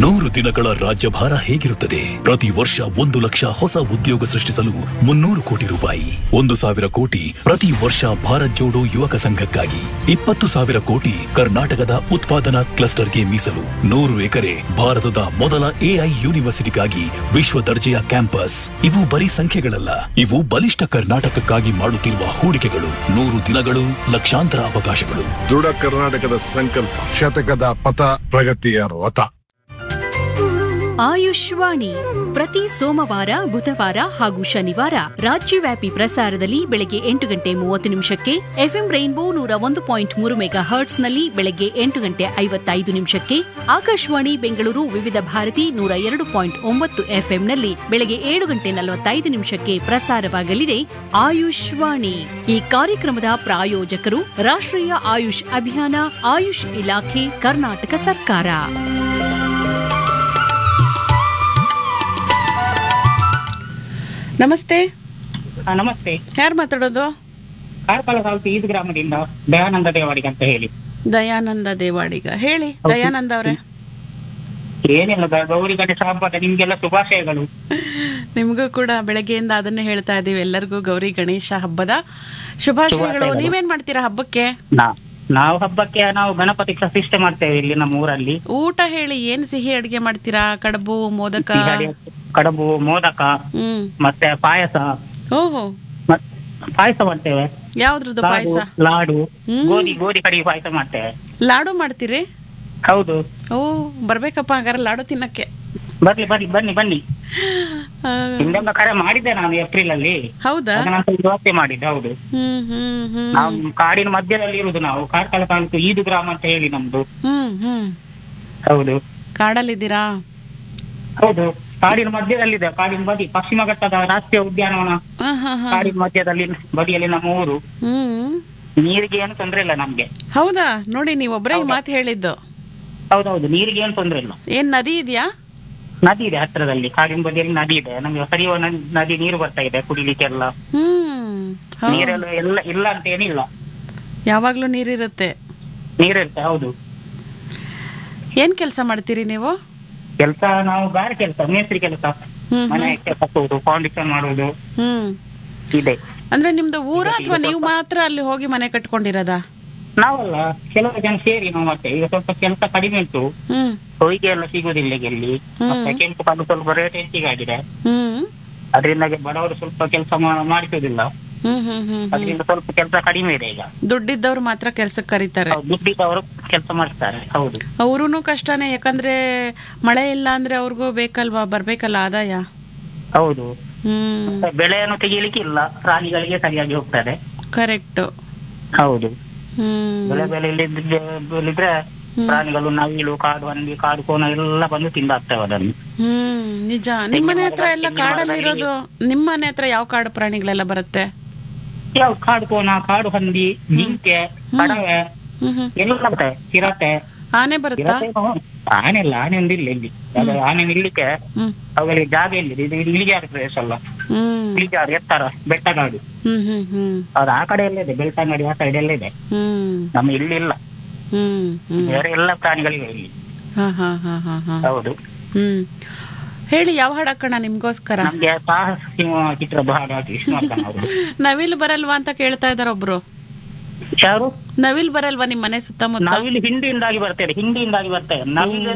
ನೂರು ದಿನಗಳ ರಾಜ್ಯಭಾರ ಹೇಗಿರುತ್ತದೆ ಪ್ರತಿ ವರ್ಷ ಒಂದು ಲಕ್ಷ ಹೊಸ ಉದ್ಯೋಗ ಸೃಷ್ಟಿಸಲು ಮುನ್ನೂರು ಕೋಟಿ ರೂಪಾಯಿ ಒಂದು ಸಾವಿರ ಕೋಟಿ ಪ್ರತಿ ವರ್ಷ ಭಾರತ್ ಜೋಡೋ ಯುವಕ ಸಂಘಕ್ಕಾಗಿ ಇಪ್ಪತ್ತು ಸಾವಿರ ಕೋಟಿ ಕರ್ನಾಟಕದ ಉತ್ಪಾದನಾ ಕ್ಲಸ್ಟರ್ಗೆ ಮೀಸಲು ನೂರು ಎಕರೆ ಭಾರತದ ಮೊದಲ ಎಐ ಯೂನಿವರ್ಸಿಟಿಗಾಗಿ ವಿಶ್ವ ದರ್ಜೆಯ ಕ್ಯಾಂಪಸ್ ಇವು ಬರೀ ಸಂಖ್ಯೆಗಳಲ್ಲ ಇವು ಬಲಿಷ್ಠ ಕರ್ನಾಟಕಕ್ಕಾಗಿ ಮಾಡುತ್ತಿರುವ ಹೂಡಿಕೆಗಳು ನೂರು ದಿನಗಳು ಲಕ್ಷಾಂತರ ಅವಕಾಶಗಳು ದೃಢ ಕರ್ನಾಟಕದ ಸಂಕಲ್ಪ ಶತಕದ ಪಥ ಪ್ರಗತಿಯ ರಥ ಆಯುಷ್ವಾಣಿ ಪ್ರತಿ ಸೋಮವಾರ ಬುಧವಾರ ಹಾಗೂ ಶನಿವಾರ ರಾಜ್ಯವ್ಯಾಪಿ ಪ್ರಸಾರದಲ್ಲಿ ಬೆಳಗ್ಗೆ ಎಂಟು ಗಂಟೆ ಮೂವತ್ತು ನಿಮಿಷಕ್ಕೆ ಎಫ್ಎಂ ರೈನ್ಬೋ ನೂರ ಒಂದು ಪಾಯಿಂಟ್ ಮೂರು ಮೆಗಾ ಹರ್ಟ್ಸ್ನಲ್ಲಿ ಬೆಳಗ್ಗೆ ಎಂಟು ಗಂಟೆ ಐವತ್ತೈದು ನಿಮಿಷಕ್ಕೆ ಆಕಾಶವಾಣಿ ಬೆಂಗಳೂರು ವಿವಿಧ ಭಾರತಿ ನೂರ ಎರಡು ಪಾಯಿಂಟ್ ಒಂಬತ್ತು ಎಫ್ಎಂನಲ್ಲಿ ಬೆಳಗ್ಗೆ ಏಳು ಗಂಟೆ ನಲವತ್ತೈದು ನಿಮಿಷಕ್ಕೆ ಪ್ರಸಾರವಾಗಲಿದೆ ಆಯುಷ್ವಾಣಿ ಈ ಕಾರ್ಯಕ್ರಮದ ಪ್ರಾಯೋಜಕರು ರಾಷ್ಟ್ರೀಯ ಆಯುಷ್ ಅಭಿಯಾನ ಆಯುಷ್ ಇಲಾಖೆ ಕರ್ನಾಟಕ ಸರ್ಕಾರ ನಮಸ್ತೆ ಆ, ನಮಸ್ತೆ ಯಾರು ಮಾತಾಡೋದು ಕಾರ್ಕಳ ತಾಲೂಕು ಈದ್ ಗ್ರಾಮದಿಂದ ದಯಾನಂದ ದೇವರಿಗೆ ಅಂತ ಹೇಳಿ ದಯಾನಂದ ದೇವಾಡಿಗ ಹೇಳಿ ದಯಾನಂದ ಅವರೇ ಏನಿಲ್ಲ ಗ- ಗೌರಿ ಗಣೇಶ ಹಬ್ಬದ ನಿಮ್ಗೆಲ್ಲ ಶುಭಾಶಯಗಳು ನಿಮಗೂ ಕೂಡ ಬೆಳಗ್ಗೆಯಿಂದ ಅದನ್ನೇ ಹೇಳ್ತಾ ಇದೀವಿ ಎಲ್ಲರಿಗೂ ಗೌರಿ ಗಣೇಶ ಹಬ್ಬದ ಶುಭಾಶಯಗಳು ಶುಭಾಶಯಗಳು. ನೀವೇನ್ ಮಾಡ್ತೀರಾ ಹಬ್ಬಕ್ಕೆ ನಾ- ನಾವು ಹಬ್ಬಕ್ಕೆ ನಾವು ಗಣಪತಿ ಪ್ರತಿಷ್ಠೆ ಮಾಡ್ತೇವೆ ಇಲ್ಲಿ ನಮ್ಮ ಊರಲ್ಲಿ ಊಟ ಹೇಳಿ ಏನ್ ಸಿಹಿ ಅಡಿಗೆ ಮಾಡ್ತೀರಾ ಕಡುಬು ಮೋದಕ ಸಿಹಿ ಕಡುಬು ಮೋದಕ ಹ್ಮ್ ಮತ್ತೆ ಪಾಯಸ ಓಹೋ ಮತ್- ಪಾಯಸ ಮಾಡ್ತೇವೆ ಯಾವ್ದ್ರದ್ದು ಲಾಡು ಪಾಯಸ ಲಾಡು ಹ್ಮ್. ಗೋಧಿ ಗೋಧಿ ಕಡಿಗೆ ಪಾಯಸ ಮಾಡ್ತೇವೆ ಲಾಡು ಮಾಡ್ತೀರಿ ಹೌದು ಓ ಬರ್ಬೇಕಪ್ಪ ಹಂಗಾರೆ ಲಾಡು ತಿನ್ನಕ್ಕೆ ಬರ್ಲಿ ಬರ್ಲಿ ಬನ್ನಿ ಬನ್ನಿ ಆ, ಹಿಂದೆಲ್ಲ ಕರೆ ಮಾಡಿದ್ದೆ ನಾನು ಏಪ್ರಿಲ್ ಅಲ್ಲಿ ಹೌದಾ ಅದನ್ನ ಇವತ್ತೇ ಮಾಡಿದ್ದೆ ಹೌದು ಹ್ಮ್ ಹ್ಮ್ ಹ್ಮ್ ನಾವು ಕಾಡಿನ ಮಧ್ಯದಲ್ಲಿ ಇರುದು ನಾವು ಕಾರ್ಕಳ ತಾಲೂಕು ಈದು ಗ್ರಾಮ ಅಂತ ಹೇಳಿ ನಮ್ದು ಹ್ಮ್ ಹ್ಮ್ ಹೌದು ಕಾಡಲ್ಲಿದ್ದೀರಾ ಹೌದು ಕಾಡಿನ ಮಧ್ಯದಲ್ಲಿದೆ ಕಾಡಿನ ಬದಿ ಪಶ್ಚಿಮ ಘಟ್ಟದ ರಾಷ್ಟ್ರೀಯ ಉದ್ಯಾನವನ ಹ, ಹ, ಹ. ಕಾಡಿನ ಮಧ್ಯದಲ್ಲಿ ಬದಿಯಲ್ಲಿ ನಮ್ಮ ಊರು ಹ್ಮ್ ನೀರಿಗೆ ಏನು ತೊಂದ್ರೆ ಇಲ್ಲ ನಮ್ಗೆ ಹೌದಾ ನೋಡಿ ನೀವೊಬ್ರೇ ಈ ಮಾತು ಹೇಳಿದ್ದು ಹೌದೌದು ನೀರಿಗೆ ಏನು ತೊಂದ್ರೆ ಇಲ್ಲ ಏನ್ ನದಿ ಇದೆಯಾ ನದಿ ಇದೆ ಹತ್ರದಲ್ಲಿ ಕಾಡಿನ ಬದಿಯಲ್ಲಿ ನದಿ ಇದೆ ನಮ್ಗೆ ಹರಿಯುವ ನ- ನದಿ ನೀರು ಬರ್ತಾ ಇದೆ ಕುಡಿಲಿಕ್ಕೆಲ್ಲ ಹ್ಮ್ ಹೌದು. ನೀರೆಲ್ಲ ಎಲ್ಲ ಇಲ್ಲ ಅಂತ ಏನಿಲ್ಲ ಯಾವಾಗ್ಲೂ ನೀರಿರುತ್ತೆ ನೀರಿರುತ್ತೆ ಹೌದು ಏನ್ ಕೆಲಸ ಮಾಡ್ತೀರಿ ನೀವು ಕೆಲಸ ನಾವು ಗಾರೆ ಕೆಲಸ ಮೇಸ್ತ್ರಿ ಕೆಲಸ ಹ್ಮ್ ಮನೆ ಕಟ್ಟುವುದು ಫೌಂಡೇಶನ್ ಮಾಡುವುದು ಹ್ಮ್ ಇದೆ ಅಂದ್ರೆ ನಿಮ್ದು ಊರ ಅಥವಾ ನೀವು ಮಾತ್ರ ಅಲ್ಲಿ ಹೋಗಿ ಮನೆ ಕಟ್ಕೊಂಡಿರೋದಾ ನಾವಲ್ಲ ಕೆಲವು ಜನ ಸೇರಿ ನಾವು ಮತ್ತೆ ಈಗ ಸ್ವಲ್ಪ ಕೆಲಸ ಕಡಿಮೆ ಉಂಟು ಹ್ಮ್ ಹೊಯ್ಗೆ ಎಲ್ಲ ಸಿಗುದಿಲ್ಲ ಈಗ ಇಲ್ಲಿ ಮತ್ತೆ ಕೆಂಪು ಕಲ್ಲು ಸ್ವಲ್ಪ ರೇಟ್ ಹೆಚ್ಚಿಗೆ ಆಗಿದೆ ಹ್ಮ್ ಅದರಿಂದಾಗಿ ಬಡವರು ಸ್ವಲ್ಪ ಕೆಲಸ ಮಾಡಿಸುವುದಿಲ್ಲ ಹ್ಮ್ ಹ್ಮ್ ಹ್ಮ್ ಹ್ಮ್ ಅದರಿಂದ ಸ್ವಲ್ಪ ಕೆಲಸ ಕಡಿಮೆ ಇದೆ ಈಗ ದುಡ್ಡಿದ್ದವ್ರು ಮಾತ್ರ ಕೆಲ್ಸಕ್ಕೆ ಕರೀತಾರೆ ಹೌದು, ದುಡ್ಡಿದ್ದವರು ಕೆಲಸ ಮಾಡ್ತಾರೆ ಹೌದು ಅವ್ರೂ ಕಷ್ಟನೇ ಯಾಕಂದ್ರೆ ಮಳೆ ಇಲ್ಲ ಅಂದ್ರೆ ಅವ್ರಿಗೂ ಬೇಕಲ್ವಾ ಬರ್ಬೇಕಲ್ಲ ಆದಾಯ ಹೌದು ಹ್ಮ್ ಮತ್ತೆ ಬೆಳೆಯನ್ನು ತೆಗೀಲಿಕ್ಕೆ ಇಲ್ಲ ಪ್ರಾಣಿಗಳಿಗೆ ಸರಿಯಾಗಿ ಹೋಗ್ತದೆ ಕರೆಕ್ಟ್ ಹೌದು ಹ್ಮ್ ಬೆಳೆ ಬೆಲೆ ಇಲ್ಲಿದ್ರೆ ಪ್ರಾಣಿಗಳು ನವಿಲು ಕಾಡು ಹಂದಿ ಕಾಡು ಕೋಣ ಎಲ್ಲ ಬಂದು ತಿಂದಾಗ್ತವೆ ಅದನ್ನು ಹ್ಮ್ ನಿಜ ನಿಮ್ಮನೆ ಹತ್ರ ಎಲ್ಲ ಕಾಡಲ್ಲಿರೋದು ನಿಮ್ಮನೆ ಹತ್ರ ಯಾವ ಕಾಡು ಪ್ರಾಣಿಗಳೆಲ್ಲ ಬರುತ್ತೆ ಯಾವ ಕಾಡು ಕೋಣ ಕಾಡು ಹಂದಿ ಜಿಂಕೆ ಕಡವೆ ಹ್ಮ್ ಹ್ಮ್ ಎಲ್ಲ ಬರ್ತವೆ ಚಿರತೆ ಆನೆ ಬರುತ್ತಾ ಚಿರತೆ ಆನೆ ಇಲ್ಲ ಆನೆ ಒಂದಿಲ್ಲ ಇಲ್ಲಿ ಅದು ಆನೆ ನಿಲ್ಲಿಕ್ಕೆ ಹ್ಮ್ ಅವುಗಳಿಗೆ ಜಾಗ ಇಲ್ಲಿದೆ ಇದು ಇಳಿಜಾರು ಪ್ರದೇಶ ಅಲ್ಲ ಹ್ಮ್ ಇಳಿಜಾರು ಎತ್ತರ ಬೆಟ್ಟಗಾಡು ಹ್ಮ್ ಹ್ಮ್ ಹ್ಮ್ ಅದು ಆ ಕಡೆ ಎಲ್ಲ ಇದೆ ಬೆಳ್ತಂಗಡಿ ಆ ಸೈಡ್ ಎಲ್ಲ ಇದೆ ಹ್ಮ್ ನಮ್ಮ ಇಲ್ಲಿ ಇಲ್ಲ ಹ್ಮ್ ಹ್ಮ್ ಬೇರೆ ಎಲ್ಲ ಪ್ರಾಣಿಗಳಿವೆ ಇಲ್ಲಿ ಹಾ ಹಾ ಹಾ ಹಾ ಹಾ ಹೌದು ಹ್ಮ್ ಹೇಳಿ ಯಾವ ಹಾಡು ಹಾಕೋಣ ನಿಮ್ಗೋಸ್ಕರ ನಮ್ಗೆ ಸಾಹಸ ಸಿಂಹ ಚಿತ್ರದ ಹಾಡು ಹಾಕಿ ವಿಷ್ಣುವರ್ಧನ್ ಅವರು ನವಿಲ್ ಬರಲ್ವಾ ಅಂತ ಕೇಳ್ತಾ ಇದಾರ ಒಬ್ರು ಯಾರು ನವಿಲ್ ಬರಲ್ವಾ ನಿಮ್ ಮನೆ ಸುತ್ತಮುತ್ತ ನಾವಿಲ್ಲಿ ಹಿಂದಿಯಿಂದಾಗಿ ಬರ್ತೇವೆ ಹಿಂದಿಯಿಂದಾಗಿ ಬರ್ತೇವೆ ನಾವಿಲ್ಲಿ